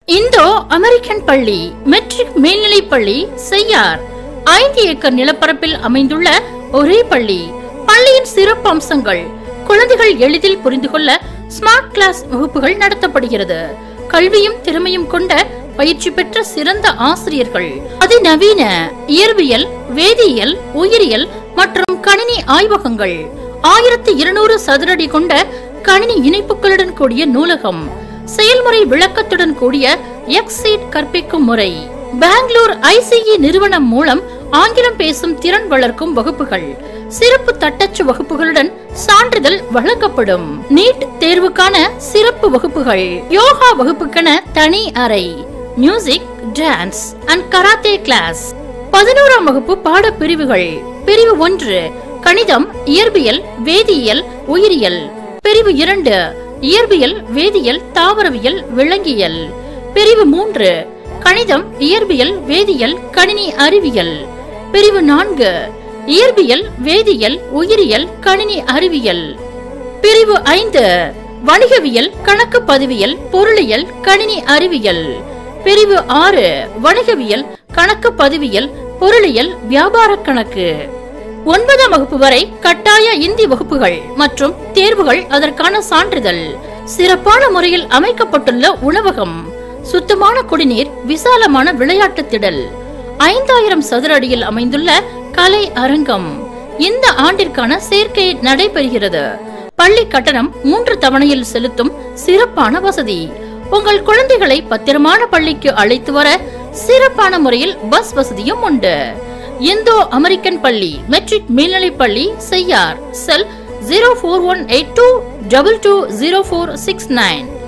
இந்தோ American பள்ளி matric மேல்நிலைப் பள்ளி செய்யார் ஐந்து ஏக்கர் நிலப்பரப்பில் அமைந்துள்ள ஒரே பள்ளி பள்ளியின் சிறப்பு அம்சங்கள் குழந்தைகள் எளிதில் புரிந்து கொள்ள ஸ்மார்ட் கிளாஸ் வகுப்புகள் நடத்தப்படுகிறது கல்வியும் திறமையும் கொண்ட பயிற்சி பெற்ற சிறந்த ஆசிரியர்கள் அதிநவீன இயற்பியல் வேதியியல் உயிரியல் மற்றும் கணினி ஆய்வகங்கள் ஆயிரத்தி இருநூறு சதுரடி கொண்ட கணினி இணைப்புகளுடன் கூடிய நூலகம் செயல்முறை விளக்கத்துடன் கூடிய எக்ஸீட் கற்பிக்கும் முறை பெங்களூர் ஐசிஇ நிறுவனம் மூலம் ஆங்கிலம் பேசும் திறன் வளர்க்கும் வகுப்புகள் சிறப்பு தட்டச்சு வகுப்புகளுடன் சான்றிதழ் வழங்கப்படும் நீட் தேர்வுக்கான சிறப்பு வகுப்புகள் யோகா வகுப்புக்கென தனி அறை music dance and karate class பதினோராம் வகுப்பு பாட பிரிவுகள் பிரிவு ஒன்று கணிதம் இயற்பியல் வேதியியல் உயிரியல் பிரிவு இரண்டு இயற்பியல் வேதியியல் தாவரவியல் விலங்கியல் பிரிவு மூன்று கணிதம் இயற்பியல் வேதியியல் கணினி அறிவியல் பிரிவு நான்கு இயற்பியல் வேதியியல் உயிரியல் கணினி அறிவியல் பிரிவு ஐந்து வணிகவியல் கணக்கு பதிவியல் பொருளியல் கணினி அறிவியல் பிரிவு ஆறு வணிகவியல் கணக்கு பதிவியல் பொருளியல் வியாபார கணக்கு ஒன்பதாம் வகுப்பு வரை கட்டாய இந்தி வகுப்புகள் மற்றும் தேர்வுகள் அதற்கான சான்றிதழ் சிறப்பான முறையில் அமைக்கப்பட்டுள்ள உணவகம் சுத்தமான குடிநீர் விசாலமான விளையாட்டு திடல் ஐந்தாயிரம் சதுர அடியில் அமைந்துள்ள கலை அரங்கம் இந்த ஆண்டிற்கான சேர்க்கை நடைபெறுகிறது பள்ளி கட்டணம் மூன்று தவணையில் செலுத்தும் சிறப்பான வசதி உங்கள் குழந்தைகளை பத்திரமான பள்ளிக்கு அழைத்து வர சிறப்பான முறையில் பஸ் வசதியும் உண்டு இந்தோ அமெரிக்கன் பள்ளி மெட்ரிக் மேல்நிலைப் பள்ளி Cheyyar cell zero four one eight two double two zero four six nine